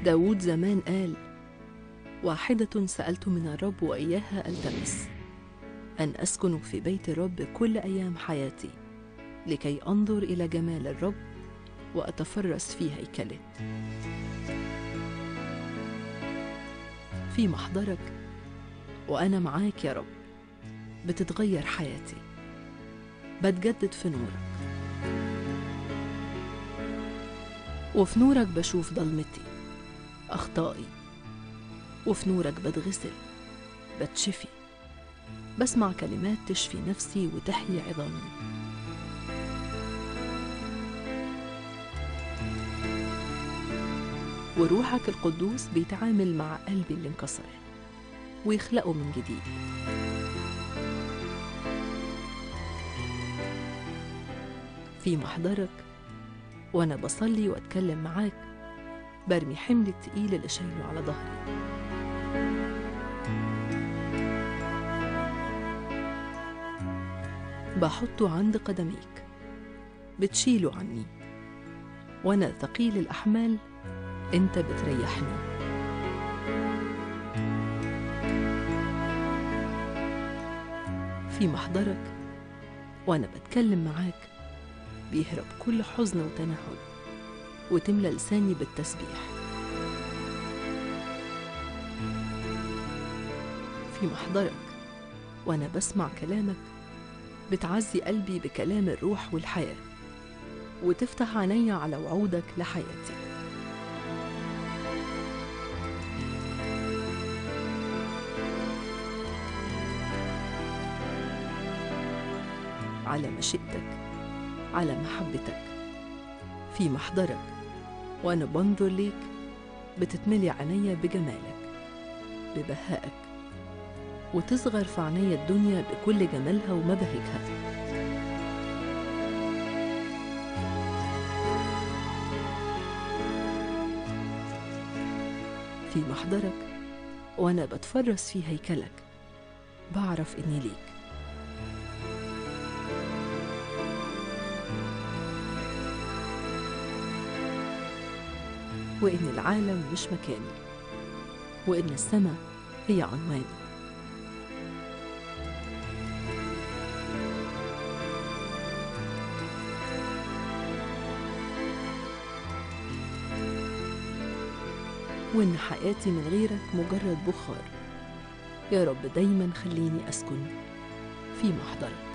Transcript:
داود زمان قال واحدة سألت من الرب وإياها ألتمس أن أسكن في بيت الرب كل أيام حياتي لكي أنظر إلى جمال الرب وأتفرس في هيكله في محضرك وأنا معاك يا رب بتتغير حياتي بتجدد في نورك وفي نورك بشوف ضلمتي أخطائي وفي نورك بتغسل بتشفي بسمع كلمات تشفي نفسي وتحيي عظامي وروحك القدوس بيتعامل مع قلبي اللي انكسر ويخلقه من جديد في محضرك وانا بصلي واتكلم معاك برمي حمل التقيل اللي شايله على ظهري بحطه عند قدميك بتشيله عني وانا ثقيل الاحمال انت بتريحني في محضرك وانا بتكلم معاك بيهرب كل حزن وتنهد وتملى لساني بالتسبيح في محضرك وانا بسمع كلامك بتعزي قلبي بكلام الروح والحياه وتفتح عيني على وعودك لحياتي على مشيئتك على محبتك في محضرك وانا بنظر ليك بتتملي عينيا بجمالك ببهائك وتصغر في عينيا الدنيا بكل جمالها ومبهجها في محضرك وانا بتفرس في هيكلك بعرف اني ليك وإن العالم مش مكاني وإن السماء هي عنواني وإن حياتي من غيرك مجرد بخار يا رب دايما خليني أسكن في محضرك